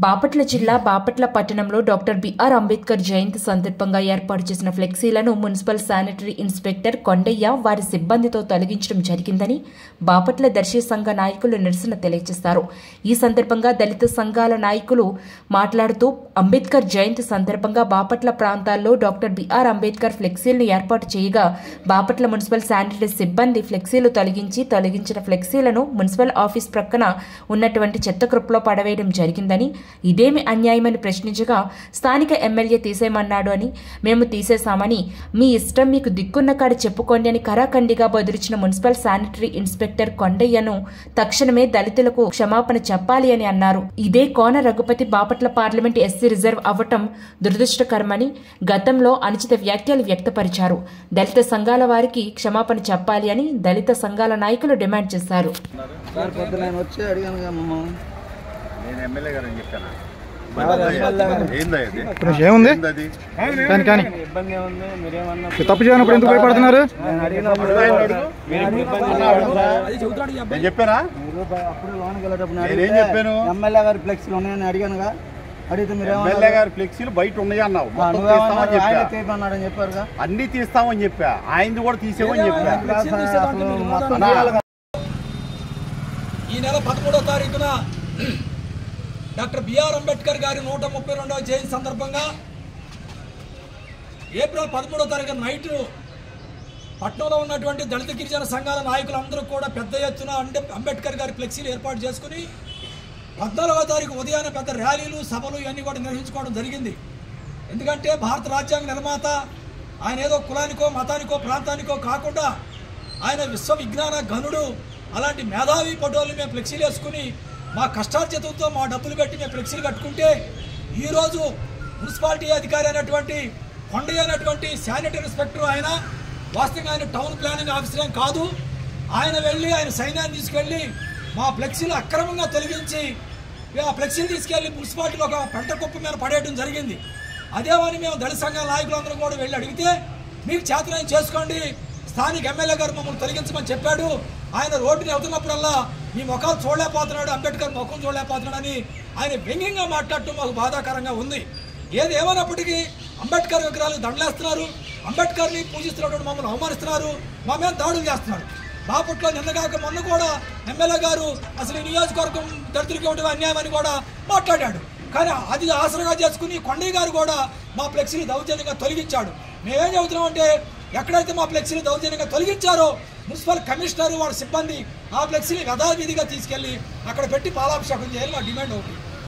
బాపట్ల జిల్లా బాపట్ల పట్టణంలో doctor BR Ambedkar జయంతి సందర్భంగా ఏర్పాటు చేసిన ఫ్లెక్సీలను మున్సిపల్ శానిటరీ ఇన్స్పెక్టర్ కొండయ్య వారి సిబ్బందితో తొలగించడం జరిగిందని బాపట్ల దర్శి సంఘ నాయకులు నిరసన తెలియజేశారు ఈ సందర్భంగా దళిత సంఘాల నాయకులు మాట్లాడుతూ అంబేద్కర్ జయంతి సందర్భంగా బాపట్ల ప్రాంతాల్లో డాక్టర్ బిఆర్ అంబేద్కర్ ఫ్లెక్సీలను ఏర్పాటు చేయగా బాపట్ల మున్సిపల్ శానిటరీ సిబ్బంది ఫ్లెక్సీలు తొలగించి తొలగించిన ఫ్లెక్సీలను మున్సిపల్ ఆఫీస్ ప్రక్కన ఉన్నటువంటి చెత్త కృప్పలో పడవేయడం జరిగిందని ఇదేమి అన్యాయమని ప్రశ్నించగా స్థానిక ఎమ్మెల్యే తీసేయమన్నాడు అని మేము తీసేశామని మీ ఇష్టం మీకు దిక్కున్న కాడ చెప్పుకోండి అని కరాఖండిగా బెదిరించిన మున్సిపల్ శానిటరీ ఇన్స్పెక్టర్ కొండయ్యను తక్షణమే దళితులకు క్షమాపణ చెప్పాలి అని అన్నారు ఇదే Kona Raghupathi Bapatla parliament SC reserve అవ్వటం దురదృష్టకరమని గతంలో అనుచిత వ్యాఖ్యలు వ్యక్తపరిచారు దళిత సంఘాల వారికి క్షమాపణ చెప్పాలి అని దళిత సంఘాల నాయకులు డిమాండ్ చేశారు సార్ పొద్దు నేను వచ్చి అడిగాను కదా మమ్మల్ని నేను ఎమ్మెల్యే గారు అని చెప్పాను ఏందా ఇది ఇప్పుడు ఏముంది ఏంది అది కానీ కానీ ఇబ్బంది ఏముంది మీరేమన్నా తప్పు చేయనప్పుడు ఎందుకు భయపడుతున్నారు నేను అడిగినప్పుడు ఆయన అడుగు. మీరు ఇబ్బంది లేదు. నేను చెప్పానా మీరు అప్పుడు లోనికి వెళ్ళేటప్పుడు నేనేం అడిగితే చెప్పాను? ఎమ్మెల్యే గారి ఫ్లెక్సీలు ఉన్నాయని అడిగానుగా అడిగితే మీరు ఎమ్మెల్యే గారి ఫ్లెక్సీలు బయట ఉన్నాయి అన్నావు మొత్తం నువ్వేమన్నారు తీస్తామని ఆయన చెప్పా తీయమన్నాడని చెప్పారుగా అన్ని తీస్తామని చెప్పా ఆయనది కూడా తీసేమని చెప్పా కాదు సార్, అసలు మొత్తం అన్నా. తీయాలి కదా. ఈ నెల పదమూడవ తారీఖున డాక్టర్ బిఆర్ అంబేద్కర్ గారి నూట ముప్పై రెండవ జయంతి సందర్భంగా ఏప్రిల్ పదమూడవ తారీఖు నైట్ పట్నంలో ఉన్నటువంటి దళిత గిరిజన సంఘాల నాయకులందరూ కూడా పెద్ద ఎత్తున అంబే- అంబేద్కర్ గారి ఫ్లెక్సీలు ఏర్పాటు చేసుకుని పద్నాలుగవ తారీఖు ఉదయాన్నే పెద్ద ర్యాలీలు సభలు ఇవన్నీ కూడా నిర్వహించుకోవడం జరిగింది ఎందుకంటే భారత రాజ్యాంగ నిర్మాత ఆయన ఏదో కులానికో మతానికో ప్రాంతానికో కాకుండా ఆయన విశ్వ విజ్ఞాన గనుడు అలాంటి మేధావి పటోళ్ళు మేము ఫ్లెక్సీలు వేసుకుని మా కష్టార్జితంతో మా డబ్బులు పెట్టి మేము ఫ్లెక్సీలు కట్టుకుంటే ఈరోజు మున్సిపాలిటీ అధికారి అయినటువంటి కొండయ్య అయినటువంటి శానిటరీ ఇన్స్పెక్టర్ ఆయన వాస్తవంగా ఆయన టౌన్ ప్లానింగ్ ఆఫీసర్ ఏం కాదు ఆయన వెళ్ళి ఆయన సైన్యాన్ని తీసుకెళ్ళి మా ఫ్లెక్సీలు అక్రమంగా తొలగించి ఆ ఫ్లెక్సీలు తీసుకెళ్లి మున్సిపాలిటీలో ఒక పెంట కుప్ప మీద పడేయడం జరిగింది అదేమని మేము దళిత సంఘాల నాయకులందరం కూడా వెళ్ళి అడిగితే మీకు చేతనాయం చేసుకోండి స్థానిక ఎమ్మెల్యే గారు మమ్మల్ని తొలగించమని చెప్పాడు ఆయన రోడ్డుని వెళ్తున్నప్పుడల్లా మీ ముఖాలు చూడలేకపోతున్నాడు అంబేద్కర్ ముఖం చూడలేకపోతున్నాడని ఆయన వ్యంగ్యంగా మాట్లాడటం మాకు బాధాకరంగా ఉంది ఏది ఏమైనప్పటికీ అంబేద్కర్ విగ్రహాలు దండలేస్తున్నారు అంబేద్కర్ని పూజిస్తున్నటువంటి మమ్మల్ని అవమానిస్తున్నారు మా మీద దాడులు చేస్తున్నారు బాపట్లో నిన్నగాక మొన్న కూడా ఎమ్మెల్యే గారు అసలు ఈ నియోజకవర్గం దళితులకి ఇవ్వడం అన్యాయం అని కూడా మాట్లాడాడు కానీ అది ఆసరగా చేసుకుని కొండయ్య గారు కూడా మా ఫ్లెక్సీని దౌర్జన్యంగా తొలగించాడు మేమేం చెబుతున్నామంటే ఎక్కడైతే మా ఫ్లెక్సీని దౌర్జన్యంగా తొలగించారో మున్సిపల్ కమిషనర్ వాళ్ళ సిబ్బంది ఆ ఫ్లెక్సీని యథావిధిగా తీసుకెళ్లి అక్కడ పెట్టి పాలాభిషేకం చేయాలి మా డిమాండ్ ఒకటి